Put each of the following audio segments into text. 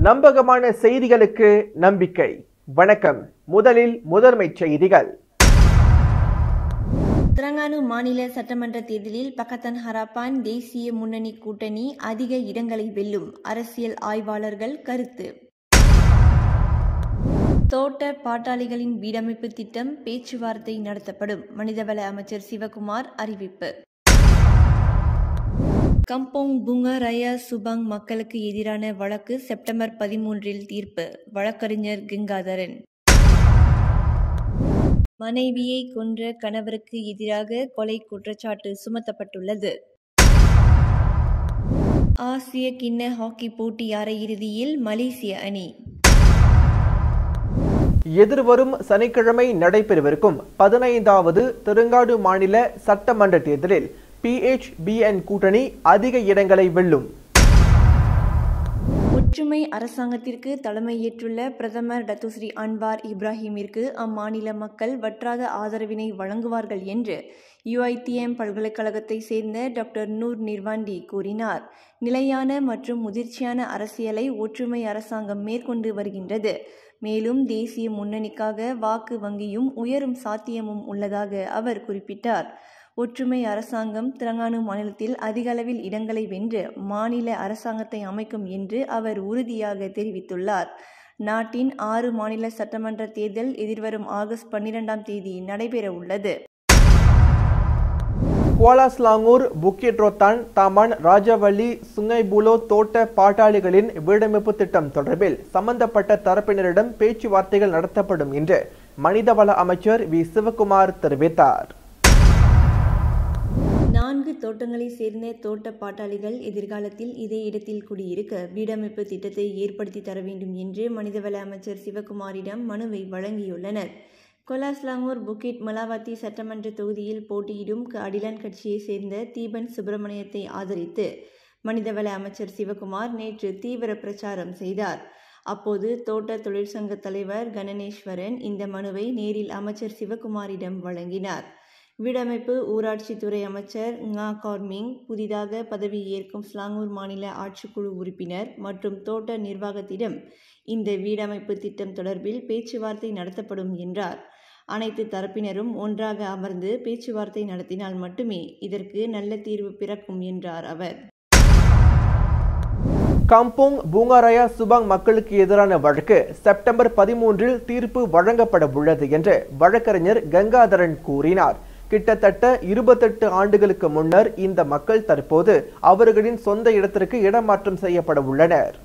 நம்பகமான செய்திகளுக்கு நம்பிக்கை வணக்கம் முதலில் முதன்மைச் செய்திகள் திரங்கானு மாநில சட்டமன்ற தேர்தலில் பக்கத்தன் ஹராப்பான் தேசிய முன்னணி கூட்டணி அதிக இடங்களை வெல்லும் அரசியல் ஆய்வாளர்கள் கருத்து தோட்ட பாட்டாளிகளின் வீடமைப்பு திட்டம் பேச்சுவார்த்தை நடத்தப்படும் மனிதவள அமைச்சர் சிவகுமார் அறிவிப்பு கம்போங் புங்கரயா சுபாங் மக்களுக்கு எதிரான வழக்கு செப்டம்பர் பதிமூன்றில் தீர்ப்பு வழக்கறிஞர் கங்காதரன் மனைவியை கொன்ற கணவருக்கு எதிராக கொலை குற்றச்சாட்டு சுமத்தப்பட்டுள்ளது ஆசிய கிண்ண ஹாக்கி போட்டி அரையிறுதியில் மலேசிய அணி எதிர்வரும் சனிக்கிழமை நடைபெறவிருக்கும் பதினைந்தாவது தெலுங்காடு மாநில சட்டமன்ற தேர்தலில் பிஎச்பிஎன் கூட்டணி அதிக இடங்களை வெல்லும் ஒற்றுமை அரசாங்கத்திற்கு தலைமையேற்றுள்ள பிரதமர் டத்துஸ்ரீ அன்வார் இப்ராஹிமிற்கு அம்மாநில மக்கள் வற்றாத ஆதரவினை வழங்குவார்கள் என்று யுஐடிஎம் பல்கலைக்கழகத்தை சேர்ந்த டாக்டர் நூர் நிர்வாண்டி கூறினார் நிலையான மற்றும் முதிர்ச்சியான அரசியலை ஒற்றுமை அரசாங்கம் மேற்கொண்டு வருகின்றது மேலும் தேசிய முன்னணிக்காக வாக்கு வங்கியும் உயரும் சாத்தியமும் உள்ளதாக அவர் குறிப்பிட்டார் ஒற்றுமை அரசாங்கம் திரங்கானு மாநிலத்தில் அதிக அளவில் இடங்களை வென்று மாநில அரசாங்கத்தை அமைக்கும் என்று அவர் உறுதியாக தெரிவித்துள்ளார் நாட்டின் ஆறு மாநில சட்டமன்ற தேர்தல் எதிர்வரும் ஆகஸ்ட் பன்னிரெண்டாம் தேதி நடைபெற உள்ளது குவாலாஸ்லாங்கூர் புக்கிட் ரோத்தான் தாமான் ராஜவள்ளி சுங்கைபுலோ தோட்ட பாட்டாளிகளின் வீடமைப்பு திட்டம் தொடர்பில் சம்பந்தப்பட்ட தரப்பினரிடம் பேச்சுவார்த்தைகள் நடத்தப்படும் என்று மனிதவள அமைச்சர் வி சிவகுமார் தெரிவித்தார் நான்கு தோட்டங்களை சேர்ந்த தோட்ட பாட்டாளிகள் எதிர்காலத்தில் இதே இடத்தில் குடியிருக்க வீடமைப்பு திட்டத்தை ஏற்படுத்தி தர வேண்டும் என்று மனிதவள அமைச்சர் சிவகுமாரிடம் மனுவை வழங்கியுள்ளனர் கொலாஸ்லாங்கூர் புக்கிட் மலாவத்தி சட்டமன்ற தொகுதியில் போட்டியிடும் அடிலான் கட்சியை சேர்ந்த தீபன் சுப்பிரமணியத்தை ஆதரித்து மனிதவள அமைச்சர் சிவகுமார் நேற்று தீவிர பிரச்சாரம் செய்தார் அப்போது தோட்ட தொழிற்சங்க தலைவர் கணனேஸ்வரன் இந்த மனுவை நேரில் அமைச்சர் சிவகுமாரிடம் வழங்கினார் வீடமைப்பு ஊராட்சித்துறை அமைச்சர் ngா கார்மிங் புதிதாக பதவி ஏற்கும் ஸ்லாங்கூர் மாநில ஆட்சிக்குழு உறுப்பினர் மற்றும் தோட்ட நிர்வாகத்திடம் இந்த வீடமைப்பு திட்டம் தொடர்பில் பேச்சுவார்த்தை நடத்தப்படும் என்றார் அனைத்து தரப்பினரும் ஒன்றாக அமர்ந்து பேச்சுவார்த்தை நடத்தினால் மட்டுமே இதற்கு நல்ல தீர்வு பிறக்கும் என்றார் அவர் கம்போங் பூங்காராயா சுபாங் மக்களுக்கு எதிரான வழக்கு செப்டம்பர் பதிமூன்றில் தீர்ப்பு வழங்கப்பட உள்ளது என்று வழக்கறிஞர் கங்காதரன் கூறினார் கிட்டத்தட்ட இருபத்தெட்டு ஆண்டுகளுக்கு முன்னர் இந்த மக்கள் தற்போது அவர்களின் சொந்த இடத்திற்கு இடமாற்றம் செய்யப்பட உள்ளனர்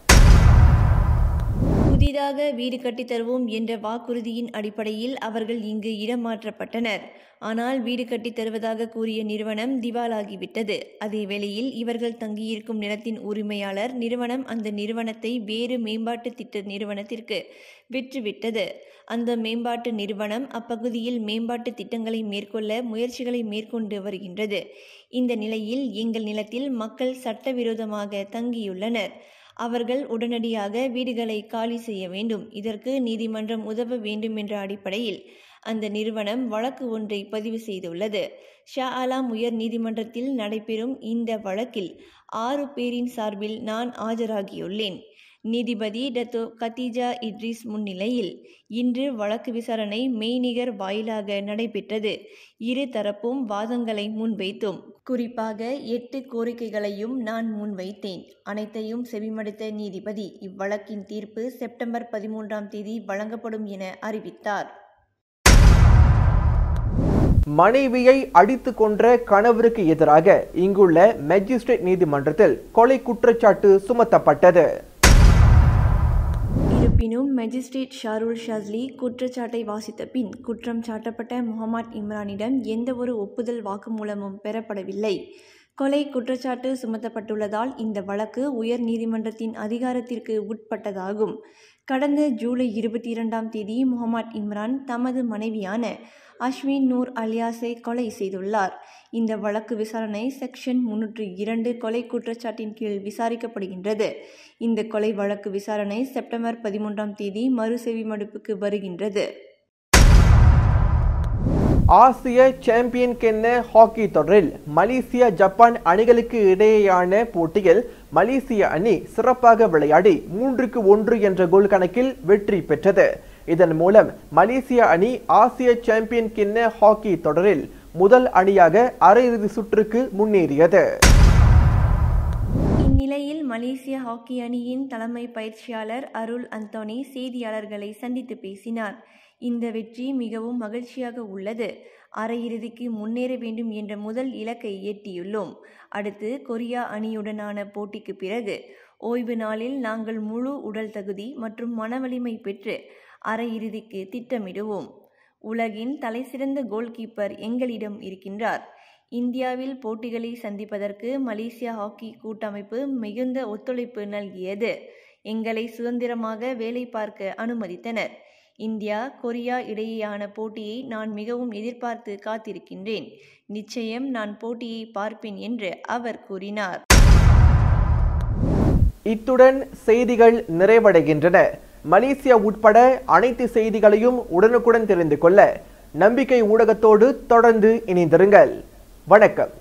புதிதாக வீடு கட்டித் தருவோம் என்ற வாக்குறுதியின் அடிப்படையில் அவர்கள் இங்கு இடமாற்றப்பட்டனர் ஆனால் வீடு கட்டித் தருவதாக கூறிய நிறுவனம் திவாலாகிவிட்டது அதே வேளையில் இவர்கள் தங்கியிருக்கும் நிலத்தின் உரிமையாளர் நிறுவனம் அந்த நிறுவனத்தை வேறு மேம்பாட்டு திட்ட நிறுவனத்திற்கு விற்றுவிட்டது அந்த மேம்பாட்டு நிறுவனம் அப்பகுதியில் மேம்பாட்டு திட்டங்களை மேற்கொள்ள முயற்சிகளை மேற்கொண்டு வருகின்றது இந்த நிலையில் எங்கள் நிலத்தில் மக்கள் சட்டவிரோதமாக தங்கியுள்ளனர் அவர்கள் உடனடியாக வீடுகளை காலி செய்ய வேண்டும் இதற்கு நீதிமன்றம் உதவ வேண்டும் என்ற அடிப்படையில் அந்த நிறுவனம் வழக்கு ஒன்றை பதிவு செய்துள்ளது ஷா ஆலாம் உயர் நீதிமன்றத்தில் நடைபெறும் இந்த வழக்கில் ஆறு பேரின் சார்பில் நான் ஆஜராகியுள்ளேன் நீதிபதி டத்தோ கத்தீஜா இட்ரிஸ் முன்னிலையில் இன்று வழக்கு விசாரணை மெய்நிகர் வாயிலாக நடைபெற்றது இரு தரப்பும் வாதங்களை முன்வைத்தோம் குறிப்பாக எட்டு கோரிக்கைகளையும் நான் முன்வைத்தேன் அனைத்தையும் செவிமடுத்த நீதிபதி இவ்வழக்கின் தீர்ப்பு செப்டம்பர் பதிமூன்றாம் தேதி வழங்கப்படும் என அறிவித்தார் மனைவியை அடித்து கொன்ற கணவருக்கு எதிராக இங்குள்ள மேஜிஸ்ட்ரேட் நீதிமன்றத்தில் கொலை குற்றச்சாட்டு சுமத்தப்பட்டது இருப்பினும் மேஜிஸ்ட்ரேட் ஷாருல் ஷாஸ்லி குற்றச்சாட்டை வாசித்த பின் குற்றம் சாட்டப்பட்ட முகமது இம்ரானிடம் எந்தவொரு ஒப்புதல் வாக்குமூலமும் பெறப்படவில்லை கொலை குற்றச்சாட்டு சுமத்தப்பட்டுள்ளதால் இந்த வழக்கு உயர் நீதிமன்றத்தின் அதிகாரத்திற்கு உட்பட்டதாகும் கடந்த ஜூலை இருபத்தி இரண்டாம் தேதி முகமது இம்ரான் தமது மனைவியான அஸ்வின் நூர் அலியாஸை கொலை செய்துள்ளார் இந்த வழக்கு விசாரணை செக்ஷன் முன்னூற்று இரண்டு கொலை குற்றச்சாட்டின் கீழ் விசாரிக்கப்படுகின்றது இந்த கொலை வழக்கு விசாரணை செப்டம்பர் பதிமூன்றாம் தேதி மறுசெவிமடுப்புக்கு வருகின்றது ஆசிய சாம்பியன் கென்ன ஹாக்கி தொடரில் மலேசியா ஜப்பான் அணிகளுக்கு இடையேயான போட்டியில் மலேசிய அணி சிறப்பாக விளையாடி மூன்றுக்கு ஒன்று என்ற கோல் கணக்கில் வெற்றி பெற்றது இதன் மூலம் மலேசிய அணி ஆசிய சாம்பியன் கிண்ண ஹாக்கி தொடரில் முதல் அணியாக அரையிறுதி சுற்றுக்கு முன்னேறியது இந்நிலையில் மலேசிய ஹாக்கி அணியின் தலைமை பயிற்சியாளர் அருள் அந்தோனி செய்தியாளர்களை சந்தித்து பேசினார் இந்த வெற்றி மிகவும் மகிழ்ச்சியாக உள்ளது அரையிறுதிக்கு முன்னேற வேண்டும் என்ற முதல் இலக்கை எட்டியுள்ளோம் அடுத்து கொரியா அணியுடனான போட்டிக்கு பிறகு ஓய்வு நாளில் நாங்கள் முழு உடல் தகுதி மற்றும் மனவலிமை பெற்று அரையிறுதிக்கு திட்டமிடுவோம் உலகின் தலைசிறந்த கோல்கீப்பர் எங்களிடம் இருக்கின்றார் இந்தியாவில் போட்டிகளை சந்திப்பதற்கு மலேசியா ஹாக்கி கூட்டமைப்பு மிகுந்த ஒத்துழைப்பு நல்கியது எங்களை சுதந்திரமாக வேலை பார்க்க அனுமதித்தனர் இந்தியா கொரியா இடையேயான போட்டியை நான் மிகவும் எதிர்பார்த்து காத்திருக்கின்றேன் நிச்சயம் நான் போட்டியை பார்ப்பேன் என்று அவர் கூறினார் இத்துடன் செய்திகள் நிறைவடைகின்றன மலேசியா உட்பட அனைத்து செய்திகளையும் உடனுக்குடன் தெரிந்து கொள்ள நம்பிக்கை ஊடகத்தோடு தொடர்ந்து இணைந்திருங்கள் வணக்கம்